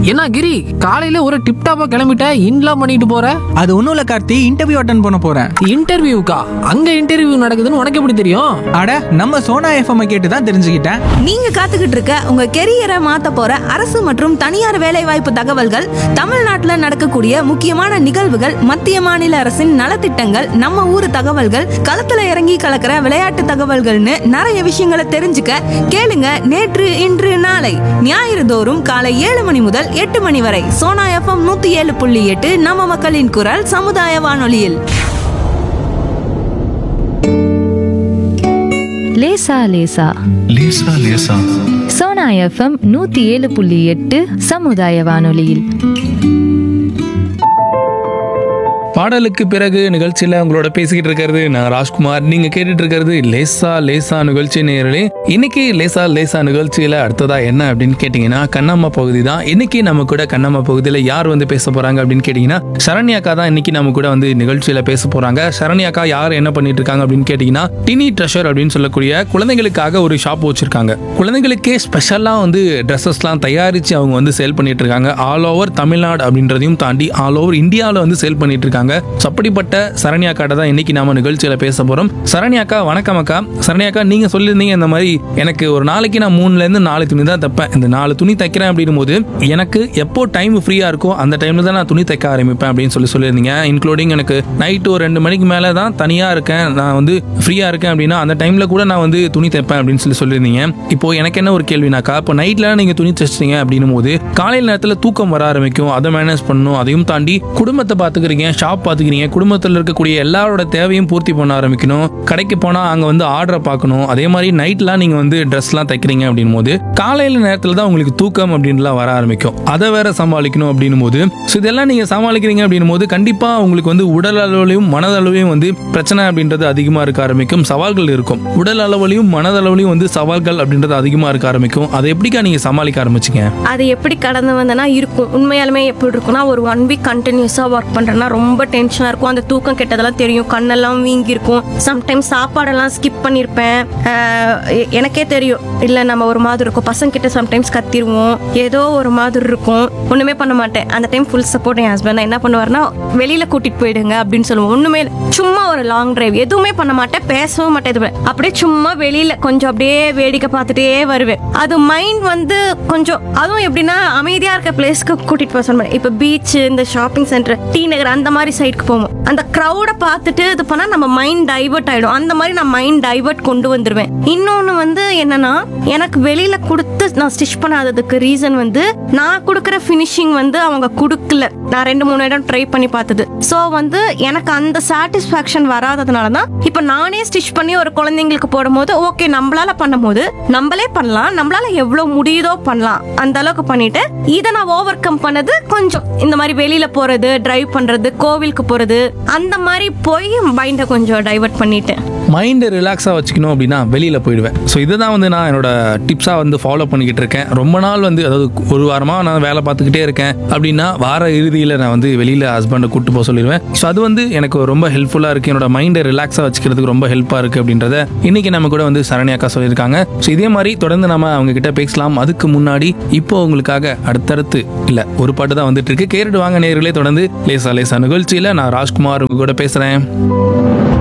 என்ன கிரி காலையில ஒரு டிப்டாப்பா கிளம்பிட்ட இன்லாம் பண்ணிட்டு போற அது ஒன்றும் இல்லை கார்த்தி இன்டர்வியூ அட்டன் பண்ண போகிறேன் இன்டர்வியூக்கா அங்க இன்டர்வியூ நடக்குதுன்னு உனக்கு எப்படி தெரியும் அட நம்ம சோனா எஃப்எம் கேட்டு தான் தெரிஞ்சுக்கிட்டேன் நீங்க காத்துக்கிட்டு இருக்க உங்க கெரியரை மாத்த போற அரசு மற்றும் தனியார் வேலைவாய்ப்பு தகவல்கள் தமிழ்நாட்டுல நடக்கக்கூடிய முக்கியமான நிகழ்வுகள் மத்திய மாநில அரசின் நலத்திட்டங்கள் நம்ம ஊர் தகவல்கள் களத்துல இறங்கி கலக்கிற விளையாட்டு தகவல்கள்னு நிறைய விஷயங்களை தெரிஞ்சுக்க கேளுங்க நேற்று இன்று நாளை ஞாயிறு தோறும் காலை ஏழு மணி முதல் எட்டு மணி வரை சோனா எஃப்எம் நூத்தி ஏழு புள்ளி எட்டு நம்ம மக்களின் குரல் சமுதாய வானொலியில் லேசா லேசா லேசா லேசா சோனா எஃப்எம் நூத்தி ஏழு புள்ளி எட்டு சமுதாய வானொலியில் பாடலுக்கு பிறகு நிகழ்ச்சியில் உங்களோட பேசிக்கிட்டு இருக்கிறது நான் ராஜ்குமார் நீங்க கேட்டுட்டு இருக்கிறது லேசா லேசா நிகழ்ச்சி நேரலே இன்னைக்கு லேசா லேசா நிகழ்ச்சியில அடுத்ததா என்ன அப்படின்னு கேட்டீங்கன்னா கண்ணம்மா பகுதி தான் இன்னைக்கு நம்ம கூட கண்ணம்மா பகுதியில் யார் வந்து பேச போறாங்க அப்படின்னு கேட்டீங்கன்னா சரண்யாக்கா தான் இன்னைக்கு நம்ம கூட வந்து நிகழ்ச்சியில பேச போறாங்க சரண்யாக்கா யார் என்ன பண்ணிட்டு இருக்காங்க அப்படின்னு கேட்டீங்கன்னா டினி ட்ரெஷர் அப்படின்னு சொல்லக்கூடிய குழந்தைகளுக்காக ஒரு ஷாப் வச்சிருக்காங்க குழந்தைகளுக்கே ஸ்பெஷலா வந்து ட்ரெஸ்ஸஸ்லாம் தயாரிச்சு அவங்க வந்து சேல் பண்ணிட்டு இருக்காங்க ஆல் ஓவர் தமிழ்நாடு அப்படின்றதையும் தாண்டி ஆல் ஓவர் இந்தியாவில் வந்து சேல் பண்ணிட்டு இருக்காங்க So, அப்படிப்பட்ட சரண்யாக்காட்ட தான் இன்னைக்கு நாம நிகழ்ச்சியில பேச போறோம் சரண்யாக்கா வணக்கம் அக்கா சரண்யாக்கா நீங்க சொல்லியிருந்தீங்க இந்த மாதிரி எனக்கு ஒரு நாளைக்கு நான் மூணுல இருந்து நாலு துணி தான் தைப்பேன் இந்த நாலு துணி தைக்கிறேன் அப்படின்னும் போது எனக்கு எப்போ டைம் ஃப்ரீயா இருக்கோ அந்த டைம்ல தான் நான் துணி தைக்க ஆரம்பிப்பேன் அப்படின்னு சொல்லி சொல்லியிருந்தீங்க இன்க்ளூடிங் எனக்கு நைட்டு ஒரு ரெண்டு மணிக்கு மேலே தான் தனியா இருக்கேன் நான் வந்து ஃப்ரீயா இருக்கேன் அப்படின்னா அந்த டைம்ல கூட நான் வந்து துணி தைப்பேன் அப்படின்னு சொல்லி சொல்லியிருந்தீங்க இப்போ எனக்கு என்ன ஒரு கேள்வினாக்கா இப்போ நைட்ல நீங்க துணி தைச்சிட்டீங்க அப்படின்னும் போது காலையில் நேரத்தில் தூக்கம் வர ஆரம்பிக்கும் அதை மேனேஜ் பண்ணணும் அதையும் தாண்டி குடும்பத்தை பார்த்துக்கிறீங்க ஷாப் பார்த்துக்கிறீங்க குடும்பத்தில் இருக்கக்கூடிய எல்லாரோட தேவையும் பூர்த்தி பண்ண ஆரம்பிக்கணும் கடைக்கு போனால் அங்கே வந்து ஆர்டரை பார்க்கணும் அதே மாதிரி நைட்லாம் நீங்கள் வந்து ட்ரெஸ்லாம் தைக்கிறீங்க அப்படின்னும் போது காலையில் நேரத்தில் தான் உங்களுக்கு தூக்கம் அப்படின்லாம் வர ஆரம்பிக்கும் அதை வேற சமாளிக்கணும் அப்படின்னும் போது ஸோ இதெல்லாம் நீங்கள் சமாளிக்கிறீங்க அப்படின்னும் போது கண்டிப்பாக உங்களுக்கு வந்து உடல் அளவுலையும் மனதளவுலையும் வந்து பிரச்சனை அப்படின்றது அதிகமாக இருக்க ஆரம்பிக்கும் சவால்கள் இருக்கும் உடல் அளவுலையும் மனதளவுலையும் வந்து சவால்கள் அப்படின்றது அதிகமாக இருக்க ஆரம்பிக்கும் அதை எப்படிக்கா நீங்கள் சமாளிக்க ஆரம்பிச்சிங்க அது எப்படி கடந்து வந்தேன்னா இருக்கும் உண்மையாலுமே எப்படி இருக்கும்னா ஒரு ஒன் வீக் கண்டினியூஸாக ஒர்க் பண்ணுறேன்னா ரொம்ப டென்ஷனாக இருக்கும் அந்த தூக்கம் கெட்டதெல்லாம் தெரியும் கண்ணெல்லாம் வீங்கி இருக்கும் சம்டைம்ஸ் சாப்பாடெல்லாம் ஸ்கிப் பண்ணியிருப்பேன் ஆஹ் எ- எனக்கே தெரியும் இல்லை நம்ம ஒரு மாதிரி இருக்கும் பசங்க கிட்ட சம்டைம்ஸ் கத்திருவோம் ஏதோ ஒரு மாதிரி இருக்கும் ஒன்றுமே பண்ண மாட்டேன் அந்த டைம் ஃபுல் சப்போர்ட் என் ஹஸ்பண்ட் என்ன பண்ணுவார்னா வெளியில் கூட்டிகிட்டு போயிடுங்க அப்படின்னு சொல்லுவோம் ஒன்றுமே இல்ல. சும்மா ஒரு லாங் டிரைவ் எதுவுமே பண்ண மாட்டேன் பேசவும் மாட்டேன் எதுவுமே அப்படியே சும்மா வெளியில கொஞ்சம் அப்படியே வேடிக்கை பார்த்துட்டே வருவேன் அது மைண்ட் வந்து கொஞ்சம் அதுவும் எப்படின்னா அமைதியா இருக்க பிளேஸ்க்கு கூட்டிட்டு போக சொல்லுவேன் இப்போ பீச் இந்த ஷாப்பிங் சென்டர் டி நகர் அந்த மாதிரி சைடுக்கு போவோம் அந்த க்ரௌடை பார்த்துட்டு இது பண்ணா நம்ம மைண்ட் டைவர்ட் ஆயிடும் அந்த மாதிரி நான் மைண்ட் டைவர்ட் கொண்டு வந்துருவேன் இன்னொன்னு வந்து என்னன்னா எனக்கு வெளியில கொடுத்து நான் ஸ்டிச் பண்ணாததுக்கு ரீசன் வந்து நான் கொடுக்குற ஃபினிஷிங் வந்து அவங்க கொடுக்கல நான் ரெண்டு மூணு இடம் ட்ரை பண்ணி பார்த்தது ஸோ வந்து எனக்கு அந்த சாட்டிஸ்ஃபேக்ஷன் வராததுனால தான் இப்போ நானே ஸ்டிச் பண்ணி ஒரு குழந்தைங்களுக்கு போடும்போது ஓகே நம்மளால பண்ணும்போது நம்மளே பண்ணலாம் நம்மளால எவ்வளோ முடியுதோ பண்ணலாம் அந்த அளவுக்கு பண்ணிட்டு இதை நான் ஓவர் கம் பண்ணது கொஞ்சம் இந்த மாதிரி வெளியில போறது டிரைவ் பண்றது கோவிலுக்கு போறது அந்த மாதிரி போய் மைண்டை கொஞ்சம் டைவர்ட் பண்ணிட்டேன் மைண்டை ரிலாக்ஸாக வச்சுக்கணும் அப்படின்னா வெளியில் போயிடுவேன் ஸோ இதை தான் வந்து நான் என்னோட டிப்ஸாக வந்து ஃபாலோ பண்ணிக்கிட்டு இருக்கேன் ரொம்ப நாள் வந்து அதாவது ஒரு வாரமாக நான் வேலை பார்த்துக்கிட்டே இருக்கேன் அப்படின்னா வார இறுதியில் நான் வந்து வெளியில் ஹஸ்பண்டை கூட்டு போக சொல்லிடுவேன் ஸோ அது வந்து எனக்கு ரொம்ப ஹெல்ப்ஃபுல்லாக இருக்குது என்னோட மைண்டை ரிலாக்ஸாக வச்சுக்கிறதுக்கு ரொம்ப ஹெல்ப்பாக இருக்குது அப்படின்றத இன்னைக்கு நம்ம கூட வந்து சரண்யாக்கா சொல்லியிருக்காங்க ஸோ இதே மாதிரி தொடர்ந்து நம்ம அவங்க கிட்ட பேசலாம் அதுக்கு முன்னாடி இப்போ உங்களுக்காக அடுத்தடுத்து இல்லை ஒரு பாட்டு தான் வந்துட்டு இருக்கு கேட்டுட்டு வாங்க நேர்களே தொடர்ந்து லேசா லேசா நிகழ்ச்சியில் நான் ராஜ்குமார் உங்க கூட பேசுகிறேன்